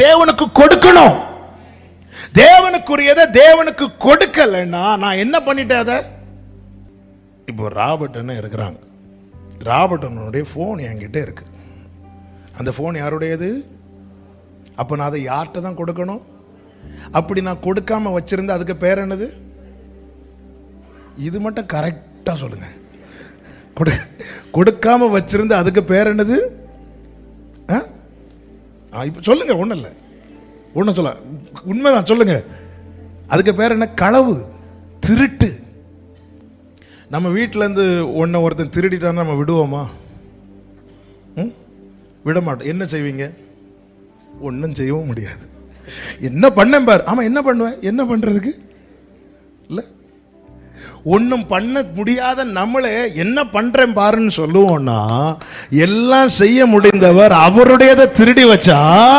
தேவனுக்கு கொடுக்கணும் தேவனுக்குரியதை தேவனுக்கு கொடுக்கலைன்னா நான் என்ன பண்ணிட்டேன் அதை இப்போ ராபர்ட்னு இருக்கிறாங்க ராபர்ட்டனுடைய ஃபோன் என்கிட்ட இருக்கு அந்த ஃபோன் யாருடையது அப்போ நான் அதை யார்கிட்ட தான் கொடுக்கணும் அப்படி நான் கொடுக்காம வச்சிருந்தா அதுக்கு பேர் என்னது இது மட்டும் கரெக்டாக சொல்லுங்க கொடு கொடுக்காம வச்சிருந்தா அதுக்கு பேர் என்னது ஆ? ஆ, இப்ப சொல்லுங்க ஒன்றும் இல்லை ஒன்றும் சொல்ல உண்மைதான் சொல்லுங்க அதுக்கு பேர் என்ன களவு திருட்டு நம்ம வீட்டில இருந்து ஒன்றை ஒருத்தன் திருடிட்டான்னா நம்ம விடுவோமா ம்? விட மாட்டோம் என்ன செய்வீங்க ஒன்றும் செய்யவும் முடியாது என்ன பண்ணேன் பார் ஆமா என்ன பண்ணுவேன் என்ன பண்றதுக்கு இல்லை ஒன்றும் பண்ண முடியாத நம்மளே என்ன பண்றேன் பாருன்னு சொல்லுவோம்னா எல்லாம் செய்ய முடிந்தவர் அவருடையதை திருடி வச்சா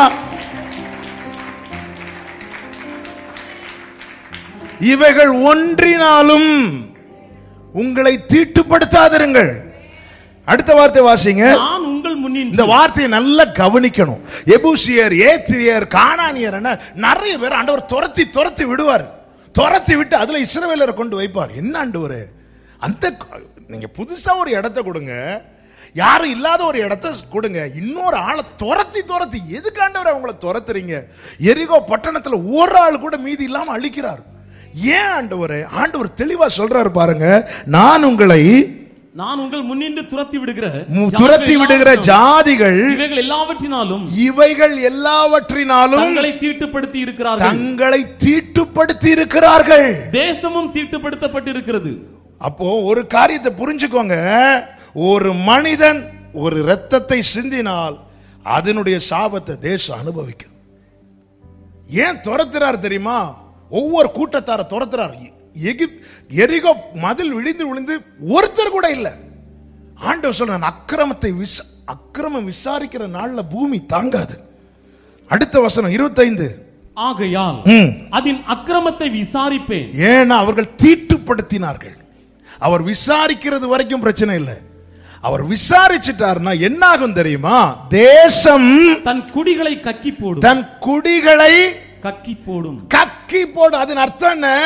இவைகள் ஒன்றினாலும் உங்களை தீட்டுப்படுத்தாதிருங்கள் அடுத்த வார்த்தை வாசிங்க நான் உங்கள் முன்னின் இந்த வார்த்தையை நல்லா கவனிக்கணும் எபூசியர் ஏத்திரியர் கானானியர் என நிறைய பேர் ஆண்டவர் துரத்தி துரத்தி விடுவார் துரத்தி விட்டு அதுல இஸ்ரவேலரை கொண்டு வைப்பார் என்ன ஆண்டவர் அந்த நீங்க புதுசா ஒரு இடத்த கொடுங்க யாரும் இல்லாத ஒரு இடத்த கொடுங்க இன்னொரு ஆளை துரத்தி துரத்தி எதுக்கு ஆண்டவர் அவங்கள துரத்துறீங்க எரிகோ பட்டணத்துல ஒரு ஆள் கூட மீதி இல்லாம அழிக்கிறார் ஏன் ஆண்டவர் ஆண்டவர் தெளிவா சொல்றாரு பாருங்க நான் உங்களை நான் உங்கள் முன்னின்று துரத்தி விடுகிற மு- துரத்தி விடுகிற ஜாதிகள் இவைகள் எல்லாவற்றினாலும் இவைகள் எல்லாவற்றினாலும் தங்களை தீட்டுப்படுத்தி இருக்கிறார்கள் தங்களை தீட்டுப்படுத்தி இருக்கிறார்கள் தேசமும் தீட்டுப்படுத்தப்பட்டிருக்கிறது அப்போ ஒரு காரியத்தை புரிஞ்சுக்கோங்க ஒரு மனிதன் ஒரு இரத்தத்தை சிந்தினால் அதனுடைய சாபத்தை தேசம் அனுபவிக்கும் ஏன் துரத்துறார் தெரியுமா ஒவ்வொரு கூட்டத்தார துரத்துறார் எகிப் எரிகோ மதில் விழுந்து விழுந்து ஒருத்தர் கூட இல்லை ஆண்டவர் சொல்றான் அக்கிரமத்தை விச அக்கிரமம் விசாரிக்கிற நாள்ல பூமி தாங்காது அடுத்த வசனம் இருபத்தைந்து ஆகையால் ம். அதன் அக்கிரமத்தை விசாரிப்பேன் ஏன்னா அவர்கள் தீட்டுப்படுத்தினார்கள் அவர் விசாரிக்கிறது வரைக்கும் பிரச்சனை இல்லை அவர் விசாரிச்சிட்டாருன்னா என்ன ஆகும் தெரியுமா தேசம் தன் குடிகளை கக்கி போடும் தன் குடிகளை கக்கி போடும் கக்கி போடும் அதன் அர்த்தம் என்ன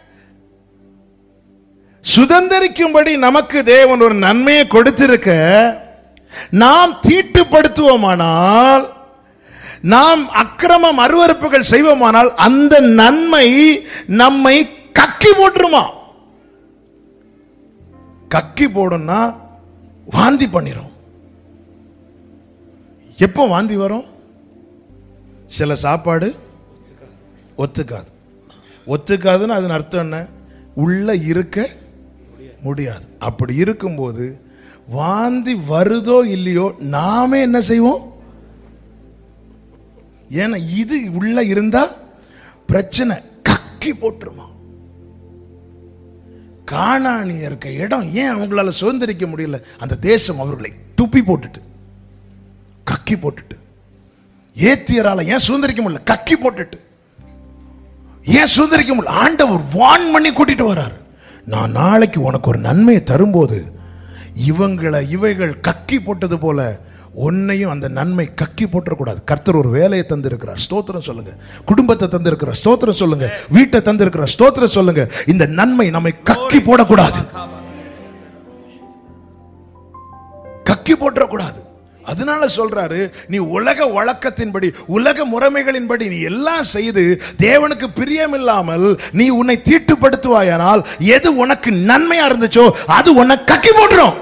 சுதந்திரிக்கும்படி நமக்கு தேவன் ஒரு நன்மையை கொடுத்திருக்க நாம் தீட்டுப்படுத்துவோமானால் நாம் அக்கிரமம் அருவருப்புகள் செய்வோமானால் அந்த நன்மை நம்மை கக்கி போட்டுருமா கக்கி போடும்னா வாந்தி பண்ணிரும் எப்போ வாந்தி வரும் சில சாப்பாடு ஒத்துக்காது ஒத்துக்காதுன்னு அதன் அர்த்தம் என்ன உள்ள இருக்க முடியாது அப்படி இருக்கும்போது வாந்தி வருதோ இல்லையோ நாமே என்ன செய்வோம் ஏன்னா இது உள்ள இருந்தா பிரச்சனை கக்கி போட்டுருமா காணானிய இருக்க இடம் ஏன் அவங்களால சுதந்திரிக்க முடியல அந்த தேசம் அவர்களை துப்பி போட்டுட்டு கக்கி போட்டுட்டு ஏத்தியரால ஏன் சுதந்திரிக்க முடியல கக்கி போட்டுட்டு ஏன் சுதந்திரிக்க முடியல ஆண்டவர் வான் பண்ணி கூட்டிட்டு வராரு நான் நாளைக்கு உனக்கு ஒரு நன்மையை தரும்போது இவங்களை இவைகள் கக்கி போட்டது போல உன்னையும் அந்த நன்மை கக்கி போட்டுறக்கூடாது கர்த்தர் ஒரு வேலையை தந்திருக்கிறார் ஸ்தோத்திரம் சொல்லுங்க குடும்பத்தை தந்திருக்கிறார் ஸ்தோத்திரம் சொல்லுங்க வீட்டை தந்திருக்கிறார் ஸ்தோத்திரம் சொல்லுங்க இந்த நன்மை நம்மை கக்கி போடக்கூடாது கக்கி போட்டுறக்கூடாது அதனால சொல்றாரு நீ உலக வழக்கத்தின்படி உலக முறைமைகளின்படி நீ எல்லாம் செய்து தேவனுக்கு பிரியமில்லாமல் நீ உன்னை தீட்டுப்படுத்துவாயானால் எது உனக்கு நன்மையா இருந்துச்சோ அது உன்னை கக்கி போட்டுரும்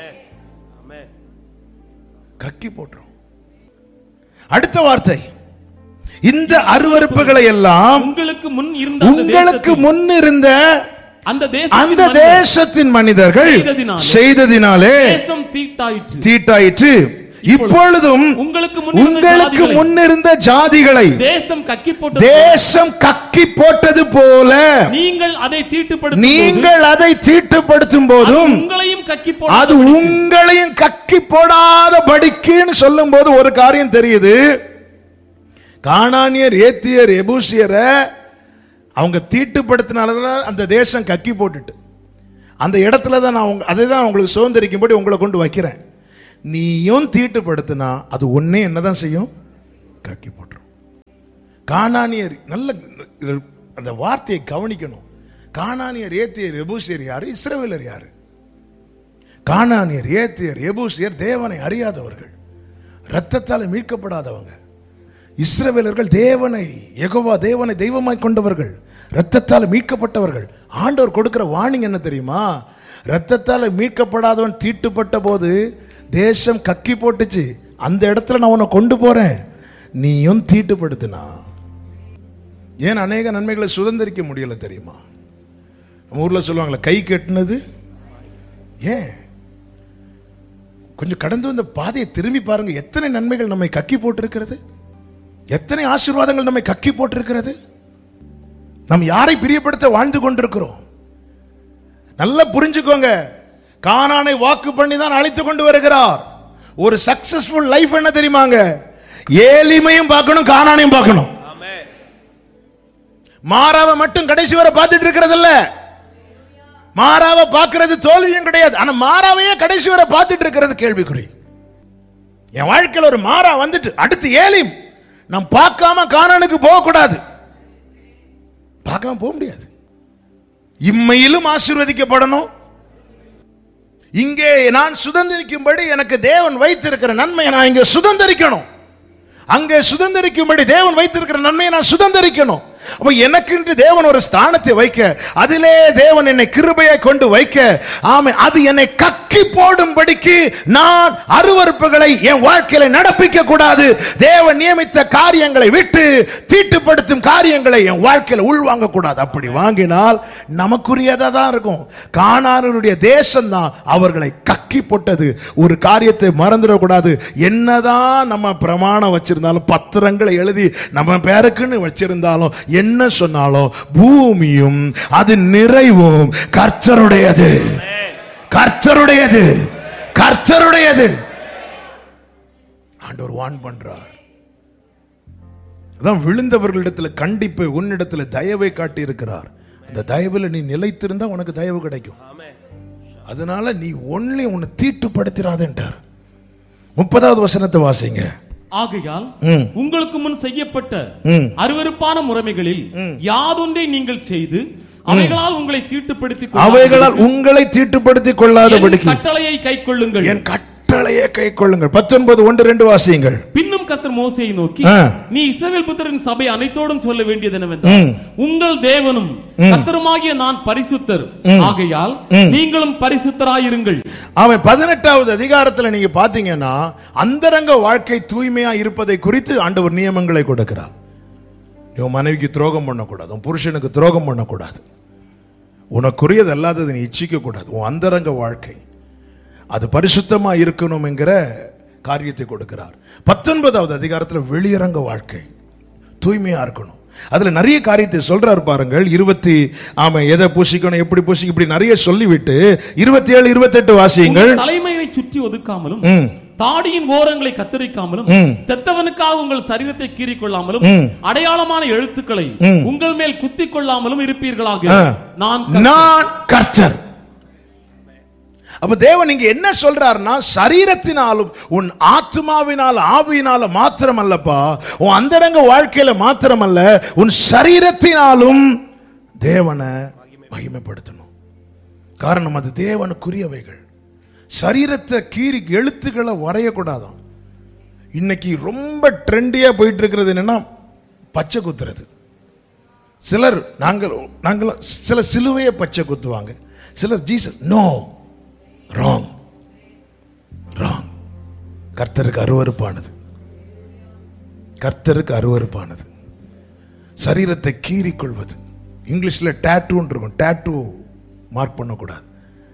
கக்கி போட்டுரும் அடுத்த வார்த்தை இந்த அருவருப்புகளை எல்லாம் உங்களுக்கு முன் இருந்த அந்த உங்களுக்கு தேசத்தில் முன் இருந்த அந்த அந்த தேசத்தின் மனிதர் தேசத்தின் மனிதர்கள் செய்ததினாலே செய்ததினாலே தேசம் தீட்டாயிற்று தீட்டாயிற்று இப்பொழுதும் உங்களுக்கு முன் இருந்த உங்களுக்கு ஜாதிகளை முன்னிருந்த ஜாதிகளை தேசம் கக்கி போட்ட தேசம் கக்கி போட்டது போல நீங்கள் அதை தீட்டுப்படுத்தும் நீங்கள் அதை தீட்டுப்படுத்தும் போதும் உங்களையும் கக்கி அது போட உங்களையும் கக்கி போடாத படிக்குன்னு சொல்லும் போது ஒரு காரியம் தெரியுது கானானியர் ஏத்தியர் எபூசியரை அவங்க தீட்டுப்படுத்தினாலதான் அந்த தேசம் கக்கி போட்டுட்டு அந்த இடத்துல தான் நான் உங்க அதை தான் உங்களுக்கு சுதந்திரிக்கும்படி உங்களை கொண்டு வைக்கிறேன் நீயும் தீட்டுப்படுத்தினா அது ஒன்னே என்னதான் செய்யும் கக்கி போட்டுரும் கானானியர் நல்ல இது- அந்த வார்த்தையை கவனிக்கணும் கானானியர் ஏத்தியர் எபூசியர் யாரு இஸ்ரவேலர் யாரு கானானியர் ஏத்தியர் எபூசியர் தேவனை அறியாதவர்கள் இரத்தத்தால் மீட்கப்படாதவங்க இஸ்ரவேலர்கள் தேவனை யெகோவா தேவனை தெய்வமாய் கொண்டவர்கள் இரத்தத்தால் மீட்கப்பட்டவர்கள் ஆண்டவர் கொடுக்கிற வார்னிங் என்ன தெரியுமா இரத்தத்தால் மீட்கப்படாதவன் தீட்டுப்பட்ட போது தேசம் கக்கி போட்டுச்சு அந்த இடத்துல நான் உன்னை கொண்டு போறேன் நீயும் தீட்டுப்படுத்தினா ஏன் அநேக நன்மைகளை சுதந்திரிக்க முடியல தெரியுமா நம்ம ஊர்ல சொல்லுவாங்களே கை கட்டினது ஏன் கொஞ்சம் கடந்து வந்த பாதையை திரும்பி பாருங்க எத்தனை நன்மைகள் நம்மை கக்கி போட்டிருக்கிறது எத்தனை ஆசீர்வாதங்கள் நம்மை கக்கி போட்டிருக்கிறது நாம் யாரை பிரியப்படுத்த வாழ்ந்து கொண்டிருக்கிறோம் நல்லா புரிஞ்சுக்கோங்க கானானை வாக்கு பண்ணி தான் அழைத்து கொண்டு வருகிறார் ஒரு சக்சஸ்ஃபுல் லைஃப் என்ன தெரியுமாங்க ஏலிமையும் பார்க்கணும் கானானையும் பார்க்கணும் மாறாவை மட்டும் கடைசி வரை பார்த்துட்டு இருக்கிறது இல்ல மாறாவை பார்க்கிறது தோல்வியும் கிடையாது ஆனா மாறாவையே கடைசி வரை பார்த்துட்டு இருக்கிறது கேள்விக்குறி என் வாழ்க்கையில் ஒரு மாறா வந்துட்டு அடுத்து ஏலிம் நான் பார்க்காம கானானுக்கு போக கூடாது பார்க்காம போக முடியாது இம்மையிலும் ஆசீர்வதிக்கப்படணும் இங்கே நான் சுதந்திரிக்கும்படி எனக்கு தேவன் வைத்திருக்கிற நன்மையை நான் இங்கே சுதந்திரிக்கணும் அங்கே சுதந்திரிக்கும்படி தேவன் வைத்திருக்கிற நன்மையை நான் சுதந்திரிக்கணும் அப்ப எனக்கென்று தேவன் ஒரு ஸ்தானத்தை வைக்க அதிலே தேவன் என்னை கிருபையை கொண்டு வைக்க ஆமே அது என்னை கக்கி போடும்படிக்கு நான் அருவருப்புகளை என் வாழ்க்கையில நடப்பிக்க கூடாது தேவன் நியமித்த காரியங்களை விட்டு தீட்டுப்படுத்தும் காரியங்களை என் வாழ்க்கையில உள்வாங்க கூடாது அப்படி வாங்கினால் நமக்குரியதா தான் இருக்கும் காணானருடைய தேசம் தான் அவர்களை கக்கி போட்டது ஒரு காரியத்தை மறந்துடக்கூடாது என்னதான் நம்ம பிரமாணம் வச்சிருந்தாலும் பத்திரங்களை எழுதி நம்ம பேருக்குன்னு வச்சிருந்தாலும் என்ன சொன்னாலும் பூமியும் அது நிறைவும் கர்த்தருடையது கர்த்தருடையது கர்த்தருடையது ஆண்டவர் வான் பண்றார் அதான் விழுந்தவர்களிடத்துல கண்டிப்பை உன்னிடத்துல தயவை காட்டி இருக்கிறார் அந்த தயவுல நீ நிலைத்திருந்தா உனக்கு தயவு கிடைக்கும் அதனால நீ ஒன்லி உன்னை தீட்டுப்படுத்திடாதேன்றார் முப்பதாவது வசனத்தை வாசிங்க ஆகையால் ம். உங்களுக்கு முன் செய்யப்பட்ட ம். அருவருப்பான முறைமைகளில் யாதொன்றை நீங்கள் செய்து அவைகளால் உங்களை தீட்டுப்படுத்திக் கொள்ளாமல் அவைகளால் உங்களை தீட்டுப்படுத்திக் என் கொள்ளாதபடிக்கு கட்டளையை கைக்கொள்ளுங்கள் என் கட்டளையை கை கொள்ளுங்கள் பத்தொன்பது ஒன்று ரெண்டு வாசியுங்கள் பின்னும் கர்த்தர் மோசையை நோக்கி ஆ. நீ இஸ்ரவேல் புத்திரரின் சபை அனைத்தோடும் சொல்ல வேண்டியது என்னவென்றால் ம். உங்கள் தேவனும் கர்த்தருமாகிய நான் பரிசுத்தர் ஆகையால் நீங்களும் பரிசுத்தராயிருங்கள் அவன் பதினெட்டாவது அதிகாரத்துல நீங்க பாத்தீங்கன்னா அந்தரங்க வாழ்க்கை தூய்மையா இருப்பதை குறித்து ஆண்டவர் நியமங்களை கொடுக்கிறார் நீ உன் மனைவிக்கு துரோகம் பண்ணக்கூடாது உன் புருஷனுக்கு துரோகம் பண்ணக்கூடாது உனக்குரியது அல்லாததை நீ இச்சிக்க கூடாது உன் அந்தரங்க வாழ்க்கை அது பரிசுத்தமா இருக்கணும் என்கிற காரியத்தை கொடுக்கிறார் பத்தொன்பதாவது அதிகாரத்துல வெளியரங்க வாழ்க்கை தூய்மையா இருக்கணும் அதுல நிறைய காரியத்தை சொல்றாரு பாருங்கள் இருபத்தி ஆமா எதை பூசிக்கணும் எப்படி பூசி இப்படி நிறைய சொல்லிவிட்டு இருபத்தி ஏழு இருபத்தெட்டு வாசியுங்கள் உங்கள் தலைமையை சுற்றி ஒதுக்காமலும் ம். தாடியின் ஓரங்களை கத்தரிக்காமலும் ம். செத்தவனுக்காக உங்கள் சரீரத்தை கீறிக் கொள்ளாமலும் ம். அடையாளமான எழுத்துக்களை ம். உங்கள் மேல் குத்திக் கொள்ளாமலும் இருப்பீர்களாக ஆ. நான் நான் கர்த்தர் அப்ப தேவன் இங்க என்ன சொல்றாருன்னா சரீரத்தினாலும் உன் ஆத்மாவினால் ஆவியினால மாத்திரம் அல்லப்பா உன் அந்தரங்க வாழ்க்கையில மாத்திரம் அல்ல உன் சரீரத்தினாலும் தேவனை மகிமைப்படுத்தணும் காரணம் அது தேவனுக்குரியவைகள் சரீரத்தை கீறி எழுத்துக்களை வரையக்கூடாதாம் இன்னைக்கு ரொம்ப ட்ரெண்டியா போயிட்டு இருக்கிறது என்னன்னா பச்சை குத்துறது சிலர் நாங்கள் நாங்கள் சில சிலுவையை பச்சை குத்துவாங்க சிலர் ஜீசஸ் நோ ராங் ராங் கர்த்தருக்கு அருவருப்பானது கர்த்தருக்கு அருவருப்பானது சரீரத்தை கீறிக் கொள்வது இங்கிலீஷ்ல டேட்டூன்னு இருக்கும் டேட்டூ மார்க் பண்ணக்கூடாது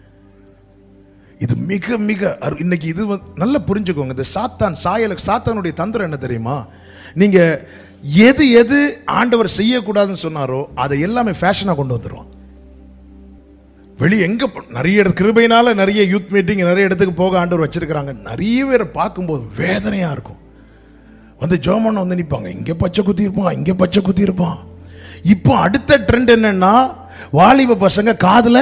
இது மிக மிக அரு- இன்னைக்கு இது வந்து- நல்லா புரிஞ்சுக்கோங்க இந்த சாத்தான் சாயல சாத்தானுடைய தந்திரம் என்ன தெரியுமா நீங்க எது எது ஆண்டவர் செய்யக்கூடாதுன்னு சொன்னாரோ அதை எல்லாமே ஃபேஷனா கொண்டு வந்துருவான் வெளியே எங்க போ- நிறைய இடத்து கிருபையினால நிறைய யூத் மீட்டிங் நிறைய இடத்துக்கு போக ஆண்டவர் வச்சிருக்கிறாங்க நிறைய பேரை பார்க்கும்போது வேதனையா இருக்கும் வந்து ஜோமன் வந்து நிற்பாங்க இங்க பச்சை குத்தி இருப்பான் இங்க பச்சை குத்தி இருப்பான் இப்போ அடுத்த ட்ரெண்ட் என்னன்னா வாலிப பசங்க காதுல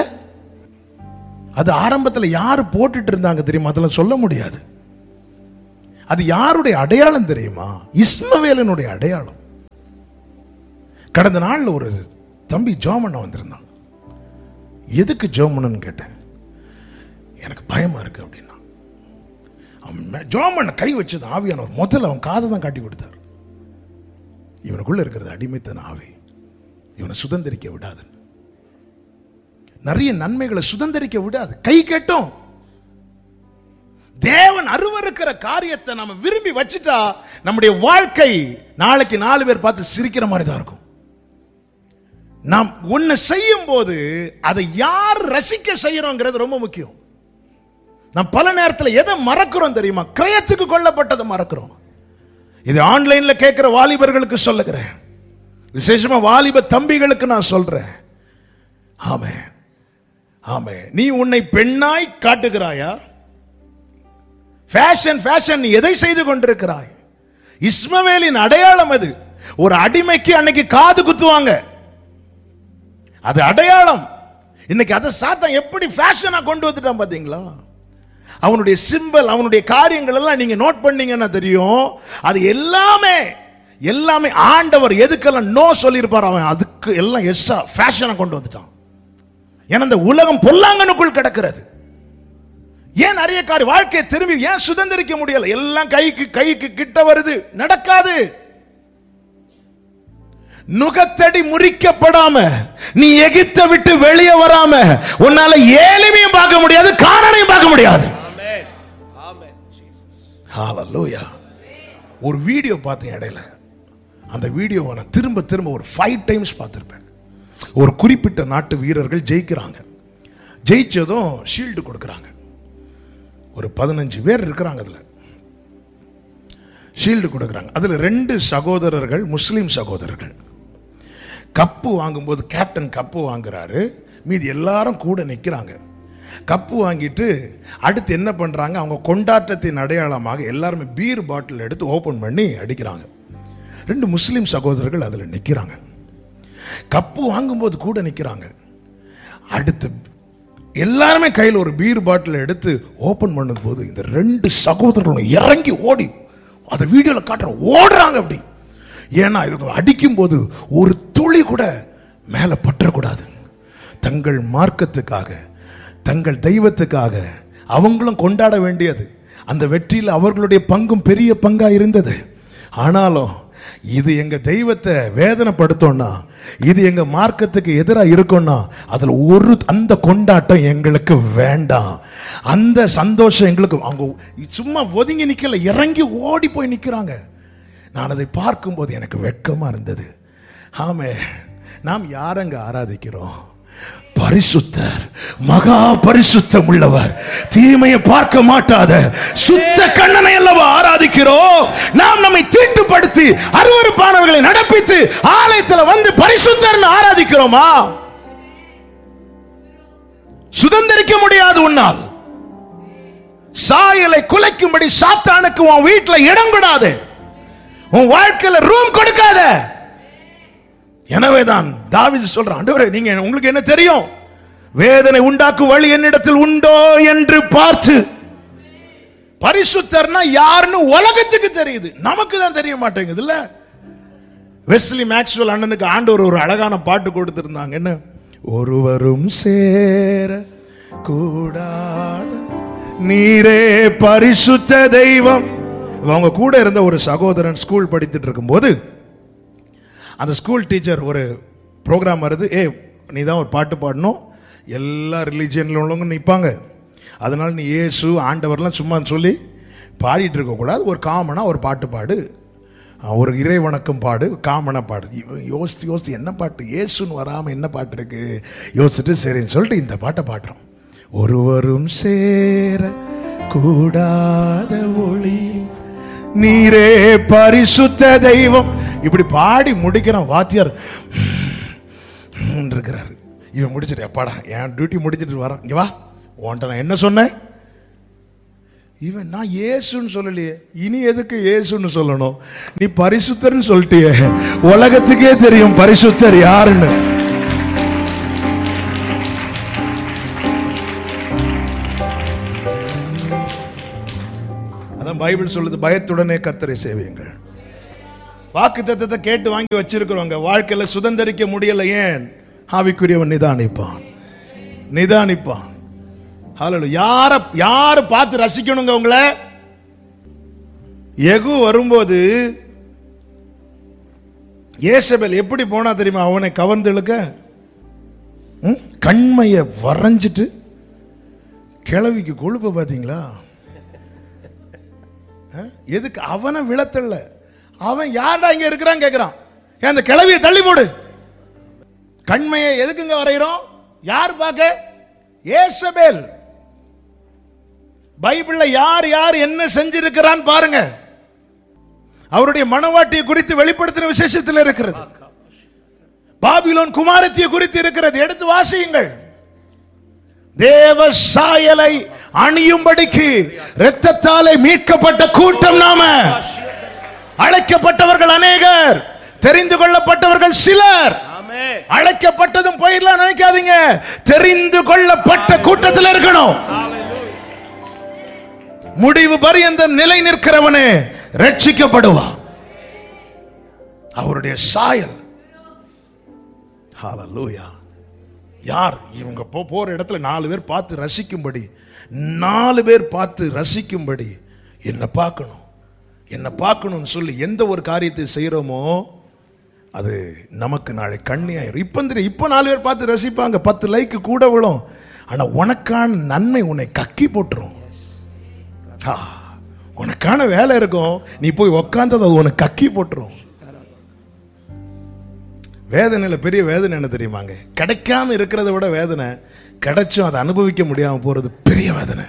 அது ஆரம்பத்துல யாரு போட்டுட்டு இருந்தாங்க தெரியுமா அதெல்லாம் சொல்ல முடியாது அது யாருடைய அடையாளம் தெரியுமா இஸ்மவேலனுடைய அடையாளம் கடந்த நாள்ல ஒரு தம்பி ஜோமண்ண வந்திருந்தான் எதுக்கு ஜோமன்னு கேட்டேன் எனக்கு பயமா இருக்கு அப்படின்னா அவன் ஜோமண்ண கை வச்சது ஆவியானவர் முதல்ல அவன் காதை தான் காட்டி கொடுத்தார் இவனுக்குள்ள இருக்கிறது அடிமைத்தன ஆவி இவனை சுதந்திரிக்க விடாது நிறைய நன்மைகளை சுதந்திரிக்க விடாது கை கெட்டும் தேவன் அருவருக்கிற காரியத்தை நம்ம விரும்பி வச்சுட்டா நம்முடைய வாழ்க்கை நாளைக்கு நாலு பேர் பார்த்து சிரிக்கிற மாதிரி தான் இருக்கும் நாம் ஒன்னு செய்யும் போது அதை யார் ரசிக்க செய்யறோங்கிறது ரொம்ப முக்கியம் நாம் பல நேரத்தில் எதை மறக்கிறோம் தெரியுமா கிரயத்துக்கு கொல்லப்பட்டதை மறக்கிறோம் இது ஆன்லைன்ல கேட்கிற வாலிபர்களுக்கு சொல்லுகிறேன் விசேஷமா வாலிப தம்பிகளுக்கு நான் சொல்றேன் ஆமே ஆமே நீ உன்னை பெண்ணாய் காட்டுகிறாயா ஃபேஷன் ஃபேஷன் நீ எதை செய்து கொண்டிருக்கிறாய் இஸ்மவேலின் அடையாளம் அது ஒரு அடிமைக்கு அன்னைக்கு காது குத்துவாங்க அது அடையாளம் இன்னைக்கு அதை சாத்தம் எப்படி ஃபேஷனா கொண்டு வந்துட்டான் பாத்தீங்களா அவனுடைய சிம்பல் அவனுடைய காரியங்கள் எல்லாம் நீங்க நோட் பண்ணீங்கன்னா தெரியும் அது எல்லாமே எல்லாமே ஆண்டவர் எதுக்கெல்லாம் நோ சொல்லியிருப்பார் அவன் அதுக்கு எல்லாம் எஸ்ஸா ஃபேஷனை கொண்டு வந்துட்டான் ஏன்னா இந்த உலகம் பொல்லாங்கனுக்குள் கிடக்கிறது ஏன் நிறைய காரியம் வாழ்க்கையை திரும்பி ஏன் சுதந்திரிக்க முடியல எல்லாம் கைக்கு கைக்கு கிட்ட வருது நடக்காது நுகத்தடி முறிக்கப்படாம நீ எகிப்தை விட்டு வெளியே வராம உன்னால ஏழுமையும் பார்க்க முடியாது காரணனையும் பார்க்க முடியாது Amen. Amen. Jesus. ஹalleluya ஒரு வீடியோ பார்த்தேன் இடையில அந்த வீடியோவை நான் திரும்ப திரும்ப ஒரு ஃபைவ் டைம்ஸ் பார்த்துருப்பேன் ஒரு குறிப்பிட்ட நாட்டு வீரர்கள் ஜெயிக்கிறாங்க ஜெயிச்சதும் ஷீல்டு கொடுக்குறாங்க ஒரு பதினஞ்சு பேர் இருக்கிறாங்க அதுல ஷீல்டு கொடுக்குறாங்க அதுல ரெண்டு சகோதரர்கள் முஸ்லிம் சகோதரர்கள் கப்பு வாங்கும்போது கேப்டன் கப்பு வாங்குறாரு மீதி எல்லாரும் கூட நிற்கிறாங்க கப்பு வாங்கிட்டு அடுத்து என்ன பண்றாங்க அவங்க கொண்டாட்டத்தின் அடையாளமாக எல்லாருமே பீர் பாட்டில் எடுத்து ஓபன் பண்ணி அடிக்கிறாங்க ரெண்டு முஸ்லிம் சகோதரர்கள் அதில் நிற்கிறாங்க கப்பு வாங்கும்போது கூட நிற்கிறாங்க அடுத்து எல்லாருமே கையில் ஒரு பீர் பாட்டில் எடுத்து ஓபன் பண்ணும்போது இந்த ரெண்டு சகோதரர்களும் இறங்கி ஓடி அதை வீடியோவில் காட்டுற ஓடுறாங்க அப்படி ஏன்னா இது அடிக்கும் போது ஒரு துளி கூட மேலே பற்றக்கூடாது தங்கள் மார்க்கத்துக்காக தங்கள் தெய்வத்துக்காக அவங்களும் கொண்டாட வேண்டியது அந்த வெற்றியில் அவர்களுடைய பங்கும் பெரிய பங்கா இருந்தது ஆனாலும் இது எங்க தெய்வத்தை வேதனைப்படுத்தோம்னா இது எங்க மார்க்கத்துக்கு எதிராக இருக்கும்னா அதுல ஒரு அந்த கொண்டாட்டம் எங்களுக்கு வேண்டாம் அந்த சந்தோஷம் எங்களுக்கு அவங்க சும்மா ஒதுங்கி நிக்கல இறங்கி ஓடி போய் நிக்கிறாங்க நான் அதை பார்க்கும்போது எனக்கு வெட்கமா இருந்தது ஆமே நாம் யாரங்க ஆராதிக்கிறோம் பரிசுத்தர் மகா பரிசுத்தம் உள்ளவர் தீமையை பார்க்க மாட்டாத சுத்த கண்ணனை அல்லவா ஆராதிக்கிறோம் நாம் நம்மை தீட்டுப்படுத்தி அருவருப்பானவர்களை நடப்பித்து ஆலயத்தில் வந்து பரிசுத்தர்னு ஆராதிக்கிறோமா சுதந்திரிக்க முடியாது உன்னால் சாயலை குலைக்கும்படி சாத்தானுக்கு உன் வீட்டில் இடம் கொடாது உன் வாழ்க்கையில ரூம் கொடுக்காத எனவேதான் தாவீது சொல்றான் ஆண்டவரே நீங்க உங்களுக்கு என்ன தெரியும் வேதனை உண்டாக்கும் வழி என்னிடத்தில் உண்டோ என்று பார்த்து பரிசுத்தர்னா யாருன்னு உலகத்துக்கு தெரியுது நமக்கு தான் தெரிய மாட்டேங்குது இல்ல வெஸ்லி மேக்ஸ்வெல் அண்ணனுக்கு ஆண்டவர் ஒரு அழகான பாட்டு கொடுத்திருந்தாங்க என்ன ஒருவரும் சேர கூடாத நீரே பரிசுத்த தெய்வம் அவங்க கூட இருந்த ஒரு சகோதரன் ஸ்கூல் படித்துட்டு இருக்கும்போது அந்த ஸ்கூல் டீச்சர் ஒரு ப்ரோக்ராம் வருது ஏ நீ தான் ஒரு பாட்டு பாடணும் எல்லா ரிலீஜியனில் உள்ளவங்க நிற்பாங்க அதனால நீ இயேசு ஆண்டவர்லாம் சும்மா சொல்லி பாடிட்டு இருக்கக்கூடாது ஒரு காமனாக ஒரு பாட்டு பாடு அஹ் ஒரு இறை வணக்கம் பாடு காமனாக பாடு இவன் யோசித்து யோசித்து என்ன பாட்டு இயேசுன்னு வராமல் என்ன பாட்டு இருக்கு யோசிச்சுட்டு சரின்னு சொல்லிட்டு இந்த பாட்டை பாடுறோம் ஒருவரும் சேர கூடாத ஒளி நீரே பரிசுத்த தெய்வம் இப்படி பாடி முடிக்கிறான் வாத்தியார் இருக்கிறாரு இவன் முடிச்சிட்டு அப்பாடா என் டியூட்டி முடிச்சிட்டு வரான் இங்க வா உன்ட்ட நான் என்ன சொன்னேன் இவன் நான் இயேசுன்னு சொல்லலையே இனி எதுக்கு இயேசுன்னு சொல்லணும் நீ பரிசுத்தர்னு சொல்லிட்டியே உலகத்துக்கே தெரியும் பரிசுத்தர் யாருன்னு அதான் பைபிள் சொல்லுது பயத்துடனே கர்த்தரை சேவியுங்கள் வாக்கு தத்தத்தை கேட்டு வாங்கி வச்சிருக்கிறவங்க வாழ்க்கையில சுதந்திரிக்க முடியல ஏன் ஆவிக்குரியவன் நிதானிப்பான் நிதானிப்பான் ஹalleluya யார யாரு பார்த்து ரசிக்கணுங்க உங்களை எகு வரும்போது ஏசபேல் எப்படி போனா தெரியுமா அவனை கவர்ந்து இழுக்க ம்? கண்மைய வரைஞ்சிட்டு கிழவிக்கு கொழுப்பு பாத்தீங்களா ஆ? எதுக்கு அவனை விழத்தள்ள அவன் யார்டா இங்க இருக்கிறான் கேக்குறான் ஏன் அந்த கிழவியை தள்ளி போடு கண்மையை எதுக்குங்க வரைகிறோம் யார் பார்க்க ஏசபேல் பைபிள்ல யார் யார் என்ன செஞ்சிருக்கிறான் பாருங்க அவருடைய மனவாட்டியை குறித்து வெளிப்படுத்தின விசேஷத்தில் இருக்கிறது பாபிலோன் குமாரத்திய குறித்து இருக்கிறது எடுத்து வாசியுங்கள் தேவ சாயலை அணியும்படிக்கு இரத்தத்தாலே மீட்கப்பட்ட கூட்டம் நாம அழைக்கப்பட்டவர்கள் அநேகர் தெரிந்து கொள்ளப்பட்டவர்கள் சிலர் Amen. அழைக்கப்பட்டதும் போயிடலாம் நினைக்காதீங்க தெரிந்து கொள்ளப்பட்ட கூட்டத்தில் இருக்கணும் Hallelujah. முடிவு பரியந்தம் நிலை நிற்கிறவனே ரட்சிக்கப்படுவான் அவருடைய சாயல் ஹalleluya யார் இவங்க போ போற இடத்துல நாலு பேர் பார்த்து ரசிக்கும்படி நாலு பேர் பார்த்து ரசிக்கும்படி என்ன பார்க்கணும் என்ன பார்க்கணும்னு சொல்லி எந்த ஒரு காரியத்தை செய்யறோமோ அது நமக்கு நாளை கண்ணியாயிரும் இப்போ தெரியும் இப்போ நாலு பேர் பார்த்து ரசிப்பாங்க பத்து லைக்கு கூட விழும் ஆனா உனக்கான நன்மை உன்னை கக்கி போட்டுரும் ஆ, உனக்கான வேலை இருக்கும் நீ போய் உக்காந்தது அது உனக்கு கக்கி போட்டுரும் வேதனையில பெரிய வேதனை என்ன தெரியுமாங்க கிடைக்காம இருக்கிறத விட வேதனை கிடைச்சும் அதை அனுபவிக்க முடியாம போறது பெரிய வேதனை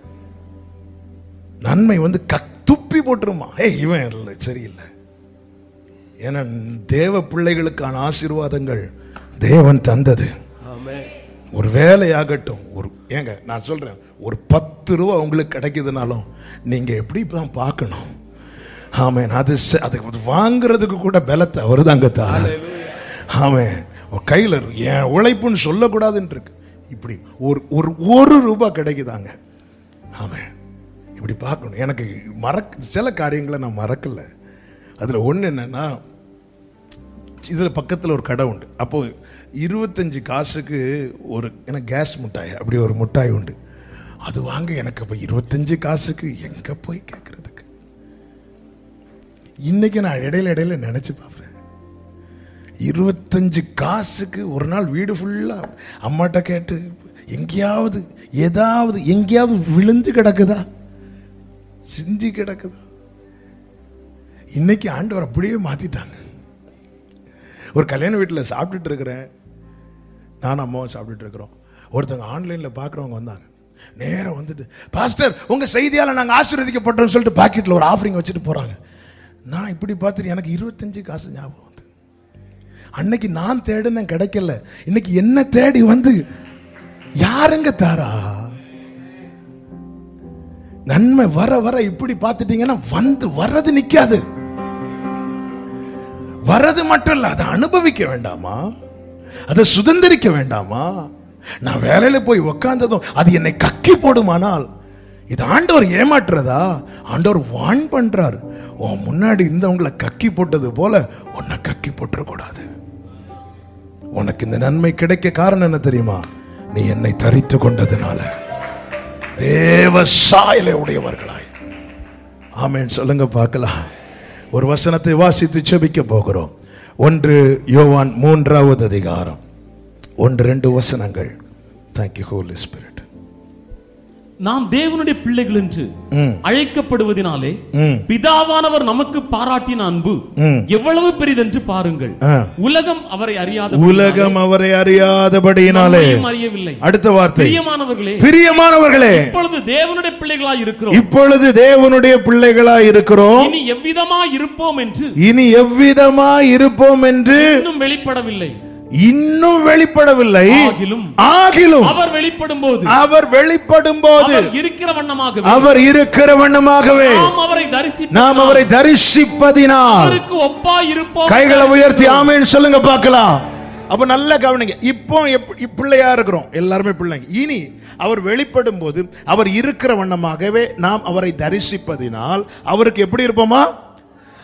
நன்மை வந்து கக் துப்பி போட்டுருமா ஏய் இவன் இல்லை சரியில்லை ஏன்னா தேவ பிள்ளைகளுக்கான ஆசீர்வாதங்கள் தேவன் தந்தது Amen. ஒரு வேலையாகட்டும் ஒரு ஏங்க நான் சொல்றேன் ஒரு பத்து ரூபா உங்களுக்கு கிடைக்குதுனாலும் நீங்க எப்படி தான் பார்க்கணும் ஆமென் அது செ- அது வாங்குறதுக்கு கூட பலத்தை அவர் தாங்க தாரார் ஆமென் உன் கையில் என் உழைப்புன்னு சொல்லக்கூடாதுன்னு இருக்கு இப்படி ஒரு ஒரு ஒரு ரூபாய் கிடைக்குதாங்க ஆமென் இப்படி பார்க்கணும் எனக்கு மறக்க சில காரியங்களை நான் மறக்கல அதில் ஒன்று என்னன்னா இதில் பக்கத்தில் ஒரு கடை உண்டு அப்போ இருபத்தஞ்சு காசுக்கு ஒரு எனக்கு கேஸ் மிட்டாய் அப்படி ஒரு மிட்டாய் உண்டு அது வாங்க எனக்கு அப்போ இருபத்தஞ்சு காசுக்கு எங்கே போய் கேட்கறதுக்கு இன்னைக்கு நான் இடையில இடையில நினைச்சு பார்ப்பேன் இருபத்தஞ்சு காசுக்கு ஒரு நாள் வீடு ஃபுல்லா அம்மாட்ட கேட்டு எங்கேயாவது ஏதாவது எங்கேயாவது விழுந்து கிடக்குதா சிந்தி கிடக்குதா இன்னைக்கு ஆண்டவர் அப்படியே மாத்திட்டாங்க ஒரு கல்யாண வீட்டில் சாப்பிட்டுட்டு இருக்கிறேன் நானும் அம்மாவும் சாப்பிட்டுட்டு இருக்கிறோம் ஒருத்தவங்க ஆன்லைனில் பார்க்குறவங்க வந்தாங்க நேரம் வந்துட்டு பாஸ்டர் உங்கள் செய்தியால் நாங்கள் ஆசீர்வதிக்கப்பட்டோம்னு சொல்லிட்டு பாக்கெட்டில் ஒரு ஆஃபரிங் வச்சுட்டு போகிறாங்க நான் இப்படி பார்த்துட்டு எனக்கு இருபத்தஞ்சு காசு ஞாபகம் வந்து அன்னைக்கு நான் தேடினேன் கிடைக்கல இன்னைக்கு என்ன தேடி வந்து யாருங்க தாரா நன்மை வர வர இப்படி பார்த்துட்டீங்கன்னா வந்து வர்றது நிக்காது வரது மட்டும் இல்ல அதை அனுபவிக்க வேண்டாமா அதை சுதந்திரிக்க வேண்டாமா நான் வேலையில போய் உக்காந்ததும் அது என்னை கக்கி போடுமானால் இது ஆண்டவர் ஏமாற்றுறதா ஆண்டவர் வான் பண்றார் உன் முன்னாடி இருந்தவங்களை கக்கி போட்டது போல உன்னை கக்கி போட்டுறக்கூடாது உனக்கு இந்த நன்மை கிடைக்க காரணம் என்ன தெரியுமா நீ என்னை தரித்து கொண்டதுனால தேவ சாயலை உடையவர்களாய் ஆமென் சொல்லுங்க பார்க்கலாம் ஒரு வசனத்தை வாசித்து செபிக்க போகிறோம் ஒன்று யோவான் மூன்றாவது அதிகாரம் ஒன்று ரெண்டு வசனங்கள் தேங்க்யூ ஹோலி ஸ்பிரிட் நாம் தேவனுடைய பிள்ளைகள் என்று ம். அழைக்கப்படுவதினாலே ம். பிதாவானவர் நமக்கு பாராட்டின அன்பு ம். எவ்வளவு பெரிதென்று பாருங்கள் ஆ. உலகம் அவரை அறியாத உலகம் அவரை அறியாதபடியினாலே நம்மையும் அறியவில்லை அடுத்த வார்த்தை பிரியமானவர்களே பிரியமானவர்களே இப்பொழுது தேவனுடைய பிள்ளைகளாய் இருக்கிறோம் இப்பொழுது தேவனுடைய பிள்ளைகளாய் இருக்கிறோம் இனி எவ்விதமா இருப்போம் என்று இனி எவ்விதமாய் இருப்போம் என்று இன்னும் வெளிப்படவில்லை இன்னும் வெளிப்படவில்லை ஆகிலும் ஆகிலும் அவர் வெளிப்படும் போது அவர் வெளிப்படும் போது அவர் இருக்கிற வண்ணமாக அவர் இருக்கிற வண்ணமாகவே நாம் அவரை தரிசி நாம் அவரை தரிசிப்பதினால் அவருக்கு ஒப்பா இருப்போம் கைகளை உயர்த்தி ஆமேன்னு சொல்லுங்க பார்க்கலாம் அப்ப நல்லா கவனிங்க இப்போ எப்- இப் பிள்ளையா இருக்கிறோம் எல்லாருமே பிள்ளைங்க இனி அவர் வெளிப்படும் போது அவர் இருக்கிற வண்ணமாகவே நாம் அவரை தரிசிப்பதினால் அவருக்கு எப்படி இருப்போமா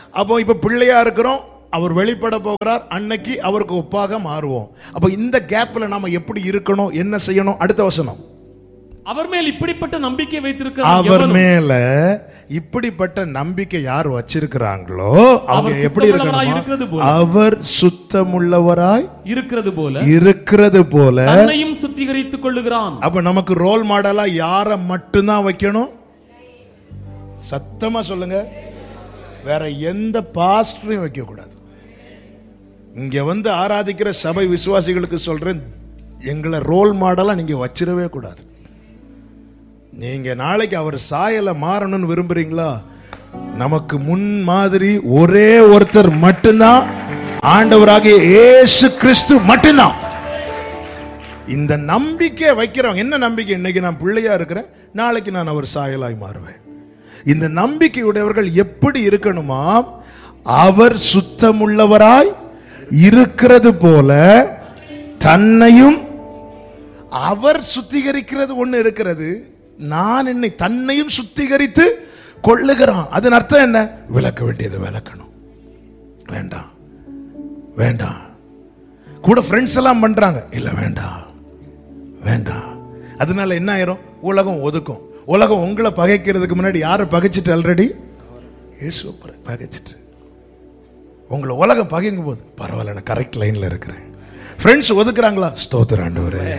அப்போ இப்ப பிள்ளையா இருக்கிறோம் அவர் வெளிப்பட போகிறார் அன்னைக்கு அவருக்கு ஒப்பாக மாறுவோம் அப்ப இந்த கேப்ல நாம எப்படி இருக்கணும் என்ன செய்யணும் அடுத்த வசனம் அவர் மேல் இப்படிப்பட்ட நம்பிக்கை வைத்திருக்கிற அவர் எவனும் மேல இப்படிப்பட்ட நம்பிக்கை யார் வச்சிருக்கிறாங்களோ அவங்க அவர் எப்படி சுத்தமுள்ளவராய் இருக்கிறது இருக்கணும் போல. அவர் சுத்தமுள்ளவராய் இருக்கிறது போல இருக்கிறது போல தன்னையும் சுத்திகரித்துக் கொள்ளுகிறான் அப்ப நமக்கு ரோல் மாடலா யார மட்டும்தான் வைக்கணும் சத்தமா சொல்லுங்க வேற எந்த பாஸ்டரையும் வைக்க கூடாது இங்க வந்து ஆராதிக்கிற சபை விசுவாசிகளுக்கு சொல்றேன் எங்களை ரோல் மாடலா நீங்க வச்சிடவே கூடாது நீங்க நாளைக்கு அவர் சாயல மாறணும்னு விரும்புறீங்களா நமக்கு முன் மாதிரி ஒரே ஒருத்தர் மட்டும்தான் ஆண்டவராகிய இயேசு கிறிஸ்து மட்டும்தான் இந்த நம்பிக்கை வைக்கிறவங்க என்ன நம்பிக்கை இன்னைக்கு நான் பிள்ளையா இருக்கிறேன் நாளைக்கு நான் அவர் சாயலாய் மாறுவேன் இந்த நம்பிக்கையுடையவர்கள் எப்படி இருக்கணுமா அவர் சுத்தமுள்ளவராய் இருக்கிறது போல தன்னையும் அவர் சுத்திகரிக்கிறது ஒண்ணு இருக்கிறது நான் என்னை தன்னையும் சுத்திகரித்து கொள்ளுகிறான் அதன் அர்த்தம் என்ன விளக்க வேண்டியது விளக்கணும் வேண்டாம் வேண்டாம் கூட ஃப்ரெண்ட்ஸ் எல்லாம் பண்றாங்க இல்ல வேண்டாம் வேண்டாம் அதனால என்ன ஆயிரும் உலகம் ஒதுக்கும் உலகம் உங்களை பகைக்கிறதுக்கு முன்னாடி யாரை பகைச்சிட்டு ஆல்ரெடி இயேசு பகைச்சிட்டு உங்களை உலகம் பகைங்கும் போது பரவாயில்ல நான் கரெக்ட் லைன்ல இருக்கிறேன் ஃப்ரெண்ட்ஸ் ஒதுக்குறாங்களா ஸ்தோத்திர ஆண்டவரே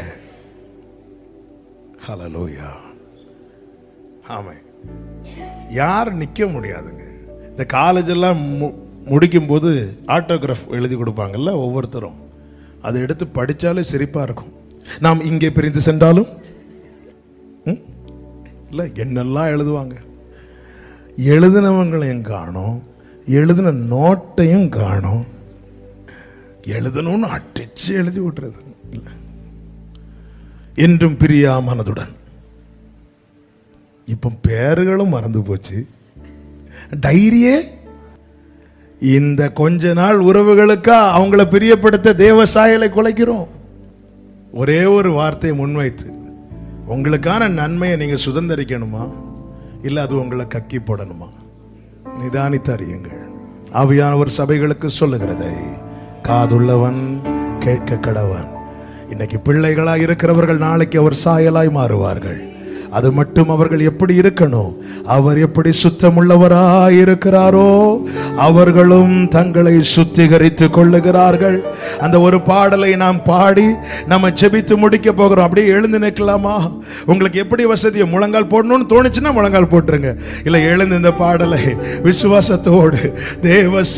ஹalleluya ஆமை யார் நிக்க முடியாதுங்க இந்த காலேஜ் எல்லாம் மு- முடிக்கும் போது ஆட்டோகிராஃப் எழுதி கொடுப்பாங்கல்ல ஒவ்வொருத்தரும் அதை எடுத்து படிச்சாலே சிரிப்பா இருக்கும் நாம் இங்கே பிரிந்து சென்றாலும் ம்? இல்ல என்னெல்லாம் எழுதுவாங்க எழுதினவங்களையும் காணோம் எழுதின நோட்டையும் காணோம் எழுதணும்னு அட்டிச்சு எழுதி விட்டுறது இல்ல என்றும் பிரியா மனதுடன் இப்ப பேர்களும் மறந்து போச்சு டைரியே இந்த கொஞ்ச நாள் உறவுகளுக்கா அவங்கள பிரியப்படுத்த தேவ சாயலை குலைக்கிறோம் ஒரே ஒரு வார்த்தையை முன்வைத்து உங்களுக்கான நன்மையை நீங்க சுதந்திரிக்கணுமா இல்ல அது உங்களை கக்கி போடணுமா நிதானித்து அறியுங்கள் ஆவியானவர் சபைகளுக்கு சொல்லுகிறதை காதுள்ளவன் கேட்க கடவன் இன்னைக்கு பிள்ளைகளா இருக்கிறவர்கள் நாளைக்கு அவர் சாயலாய் மாறுவார்கள் அது மட்டும் அவர்கள் எப்படி இருக்கணும் அவர் எப்படி சுத்தமுள்ளவராய் இருக்கிறாரோ அவர்களும் தங்களை சுத்திகரித்து கொள்ளுகிறார்கள் அந்த ஒரு பாடலை நாம் பாடி நம்ம ஜெபித்து முடிக்க போகிறோம் அப்படியே எழுந்து நிற்கலாமா உங்களுக்கு எப்படி வசதியை முழங்கால் போடணும்னு தோணுச்சுன்னா முழங்கால் போட்டுருங்க இல்ல எழுந்து இந்த பாடலை விசுவாசத்தோடு தேவ